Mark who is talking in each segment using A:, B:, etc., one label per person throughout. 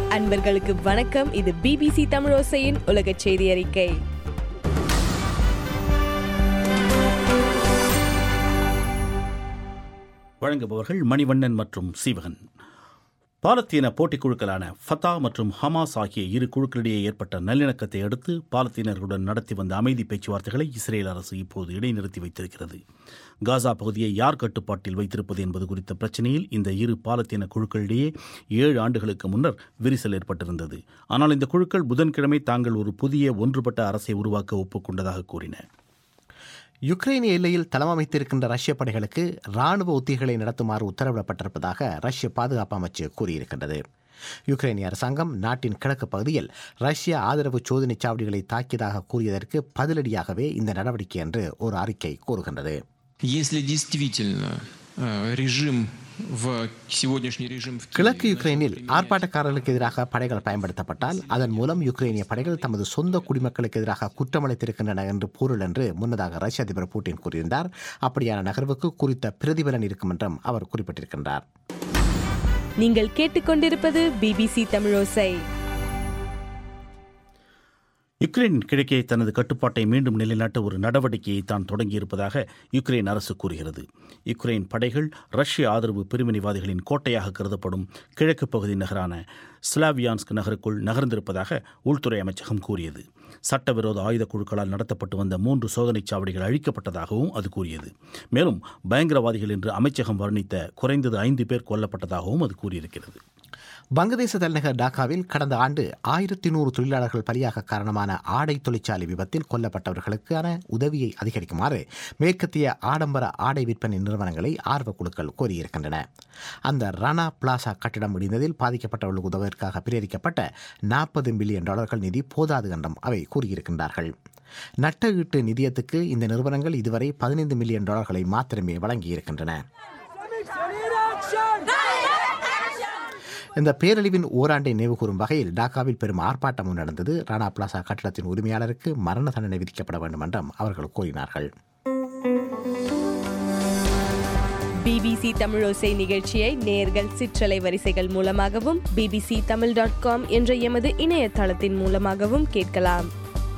A: அன்பர்களுக்கு வணக்கம் இது பிபிசி தமிழோசையின் உலக செய்தி அறிக்கை
B: வழங்குபவர்கள் மணிவண்ணன் மற்றும் சீவகன் பாலத்தீன போட்டிக் குழுக்களான ஃபத்தா மற்றும் ஹமாஸ் ஆகிய இரு குழுக்களிடையே ஏற்பட்ட நல்லிணக்கத்தை அடுத்து பாலத்தீனர்களுடன் நடத்தி வந்த அமைதி பேச்சுவார்த்தைகளை இஸ்ரேல் அரசு இப்போது இடைநிறுத்தி வைத்திருக்கிறது காசா பகுதியை யார் கட்டுப்பாட்டில் வைத்திருப்பது என்பது குறித்த பிரச்சனையில் இந்த இரு பாலத்தீன குழுக்களிடையே ஏழு ஆண்டுகளுக்கு முன்னர் விரிசல் ஏற்பட்டிருந்தது ஆனால் இந்த குழுக்கள் புதன்கிழமை தாங்கள் ஒரு புதிய ஒன்றுபட்ட அரசை உருவாக்க ஒப்புக்கொண்டதாக கூறின
C: யுக்ரைனிய எல்லையில் தளமமைத்திருக்கின்ற ரஷ்ய படைகளுக்கு ராணுவ உத்திகளை நடத்துமாறு உத்தரவிடப்பட்டிருப்பதாக ரஷ்ய பாதுகாப்பு அமைச்சு கூறியிருக்கின்றது யுக்ரைனிய அரசாங்கம் நாட்டின் கிழக்கு பகுதியில் ரஷ்ய ஆதரவு சோதனைச் சாவடிகளை தாக்கியதாக கூறியதற்கு பதிலடியாகவே இந்த நடவடிக்கை என்று ஒரு அறிக்கை கூறுகின்றது
D: Если действительно э, режим в сегодняшний режим в
C: கிழக்கு
D: Киеве
C: யுக்ரைனில் ஆர்ப்பாட்டக்காரர்களுக்கு எதிராக படைகள் பயன்படுத்தப்பட்டால் அதன் மூலம் யுக்ரைனிய படைகள் தமது சொந்த குடிமக்களுக்கு எதிராக குற்றமளித்திருக்கின்றன என்று பொருள் என்று முன்னதாக ரஷ்ய அதிபர் புட்டின் கூறியிருந்தார் அப்படியான நகர்வுக்கு குறித்த பிரதிபலன் இருக்கும் என்றும் அவர் குறிப்பிட்டிருக்கின்றார்
A: நீங்கள் கேட்டுக்கொண்டிருப்பது பிபிசி தமிழோசை
B: யுக்ரைன் கிழக்கே தனது கட்டுப்பாட்டை மீண்டும் நிலைநாட்ட ஒரு நடவடிக்கையை தான் தொடங்கியிருப்பதாக யுக்ரைன் அரசு கூறுகிறது யுக்ரைன் படைகள் ரஷ்ய ஆதரவு பிரிவினைவாதிகளின் கோட்டையாக கருதப்படும் கிழக்கு பகுதி நகரான ஸ்லாவியான்ஸ்க் நகருக்குள் நகர்ந்திருப்பதாக உள்துறை அமைச்சகம் கூறியது சட்டவிரோத ஆயுத குழுக்களால் நடத்தப்பட்டு வந்த மூன்று சோதனைச் சாவடிகள் அழிக்கப்பட்டதாகவும் அது கூறியது மேலும் பயங்கரவாதிகள் என்று அமைச்சகம் வர்ணித்த குறைந்தது ஐந்து பேர் கொல்லப்பட்டதாகவும் அது கூறியிருக்கிறது
C: வங்கதேச தலைநகர் டாக்காவில் கடந்த ஆண்டு ஆயிரத்தி நூறு தொழிலாளர்கள் பலியாக காரணமான ஆடை தொழிற்சாலை விபத்தில் கொல்லப்பட்டவர்களுக்கான உதவியை அதிகரிக்குமாறு மேற்கத்திய ஆடம்பர ஆடை விற்பனை நிறுவனங்களை ஆர்வக் குழுக்கள் கோரியிருக்கின்றன அந்த ரானா பிளாசா கட்டிடம் இடிந்ததில் பாதிக்கப்பட்டவர்களுக்கு உதவுவதற்காக பிரேரிக்கப்பட்ட நாற்பது மில்லியன் டாலர்கள் நிதி போதாது என்றும் அவை கூறியிருக்கின்றார்கள் நட்ட ஈட்டு நிதியத்துக்கு இந்த நிறுவனங்கள் இதுவரை பதினைந்து மில்லியன் டாலர்களை மாத்திரமே வழங்கியிருக்கின்றன இந்த பேரழிவின் ஓராண்டை நினைவுகூரும் வகையில் டாக்காவில் பெரும் ஆர்ப்பாட்டம் நடந்தது ராணா பிளாசா கட்டடத்தின் உரிமையாளருக்கு மரண தண்டனை விதிக்கப்பட வேண்டும் என்றும் அவர்கள் கூறினார்கள்
A: பிபிசி தமிழோசை நிகழ்ச்சியை நேர்கள் சிற்றலை வரிசைகள் மூலமாகவும் பிபிசி தமிழ் டாட் காம் என்ற எமது இணையதளத்தின் மூலமாகவும் கேட்கலாம்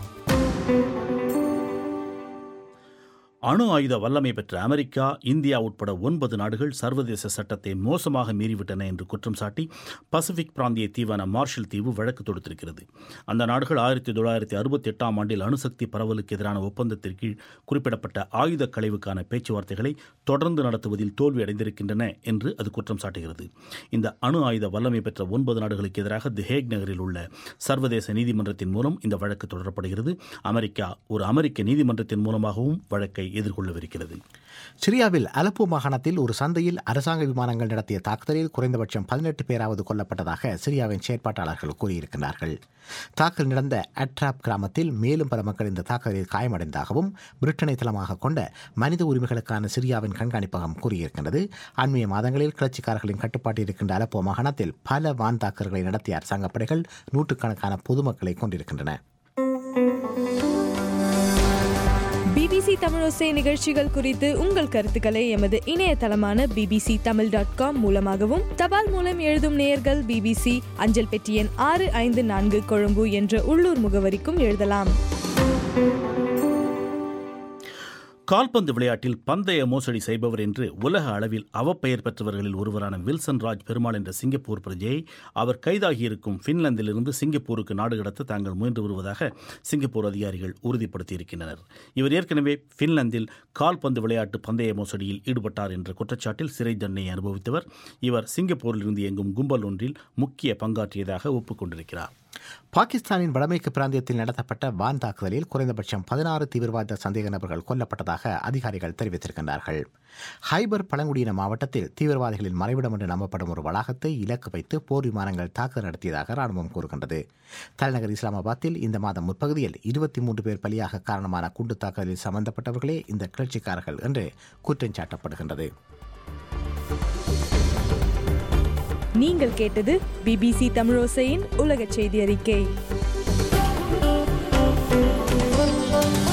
B: அணு ஆயுத வல்லமை பெற்ற அமெரிக்கா இந்தியா உட்பட ஒன்பது நாடுகள் சர்வதேச சட்டத்தை மோசமாக மீறிவிட்டன என்று குற்றம் சாட்டி பசிபிக் பிராந்திய தீவான மார்ஷல் தீவு வழக்கு தொடுத்திருக்கிறது அந்த நாடுகள் ஆயிரத்தி தொள்ளாயிரத்தி அறுபத்தி எட்டாம் ஆண்டில் அணுசக்தி பரவலுக்கு எதிரான ஒப்பந்தத்தின் கீழ் குறிப்பிடப்பட்ட ஆயுத களைவுக்கான பேச்சுவார்த்தைகளை தொடர்ந்து நடத்துவதில் தோல்வி அடைந்திருக்கின்றன என்று அது குற்றம் சாட்டுகிறது இந்த அணு ஆயுத வல்லமை பெற்ற ஒன்பது நாடுகளுக்கு எதிராக தி ஹேக் நகரில் உள்ள சர்வதேச நீதிமன்றத்தின் மூலம் இந்த வழக்கு தொடரப்படுகிறது அமெரிக்கா ஒரு அமெரிக்க நீதிமன்றத்தின் மூலமாகவும் வழக்கை எதிர்கொள்ளவிருக்கிறது
C: சிரியாவில் அலப்போ மாகாணத்தில் ஒரு சந்தையில் அரசாங்க விமானங்கள் நடத்திய தாக்குதலில் குறைந்தபட்சம் பதினெட்டு பேராவது கொல்லப்பட்டதாக சிரியாவின் செயற்பாட்டாளர்கள் கூறியிருக்கிறார்கள் தாக்கல் நடந்த அட்ராப் கிராமத்தில் மேலும் பல மக்கள் இந்த தாக்குதலில் காயமடைந்ததாகவும் பிரிட்டனை தளமாக கொண்ட மனித உரிமைகளுக்கான சிரியாவின் கண்காணிப்பகம் கூறியிருக்கின்றது அண்மைய மாதங்களில் கிளர்ச்சிக்காரர்களின் கட்டுப்பாட்டில் இருக்கின்ற அலப்போ மாகாணத்தில் பல வான் தாக்குதல்களை நடத்திய அரசாங்க படைகள் நூற்றுக்கணக்கான பொதுமக்களை கொண்டிருக்கின்றன
A: பிபிசி தமிழோசை நிகழ்ச்சிகள் குறித்து உங்கள் கருத்துக்களை எமது இணையதளமான பிபிசி தமிழ் டாட் காம் மூலமாகவும் தபால் மூலம் எழுதும் நேயர்கள் பிபிசி அஞ்சல் பெட்டி எண் ஆறு ஐந்து நான்கு கொழும்பு என்ற உள்ளூர் முகவரிக்கும் எழுதலாம்
B: கால்பந்து விளையாட்டில் பந்தய மோசடி செய்பவர் என்று உலக அளவில் அவப்பெயர் பெற்றவர்களில் ஒருவரான வில்சன் ராஜ் பெருமாள் என்ற சிங்கப்பூர் பிரஜையை அவர் கைதாகியிருக்கும் பின்லாந்திலிருந்து சிங்கப்பூருக்கு நாடு கடத்த தாங்கள் முயன்று வருவதாக சிங்கப்பூர் அதிகாரிகள் உறுதிப்படுத்தியிருக்கின்றனர் இவர் ஏற்கனவே பின்லாந்தில் கால்பந்து விளையாட்டு பந்தய மோசடியில் ஈடுபட்டார் என்ற குற்றச்சாட்டில் சிறை தண்டனை அனுபவித்தவர் இவர் சிங்கப்பூரில் இருந்து இயங்கும் கும்பல் ஒன்றில் முக்கிய பங்காற்றியதாக ஒப்புக்கொண்டிருக்கிறார்
C: பாகிஸ்தானின் வடமேற்கு பிராந்தியத்தில் நடத்தப்பட்ட வான் தாக்குதலில் குறைந்தபட்சம் பதினாறு தீவிரவாத சந்தேக நபர்கள் கொல்லப்பட்டதாக அதிகாரிகள் தெரிவித்திருக்கின்றார்கள் ஹைபர் பழங்குடியின மாவட்டத்தில் தீவிரவாதிகளின் மறைவிடம் என்று நம்பப்படும் ஒரு வளாகத்தை இலக்கு வைத்து போர் விமானங்கள் தாக்குதல் நடத்தியதாக ராணுவம் கூறுகின்றது தலைநகர் இஸ்லாமாபாத்தில் இந்த மாதம் முற்பகுதியில் இருபத்தி மூன்று பேர் பலியாக காரணமான குண்டு தாக்குதலில் சம்பந்தப்பட்டவர்களே இந்த கிளர்ச்சிக்காரர்கள் என்று குற்றம் சாட்டப்படுகின்றது
A: நீங்கள் கேட்டது பிபிசி தமிழோசையின் உலக செய்தி அறிக்கை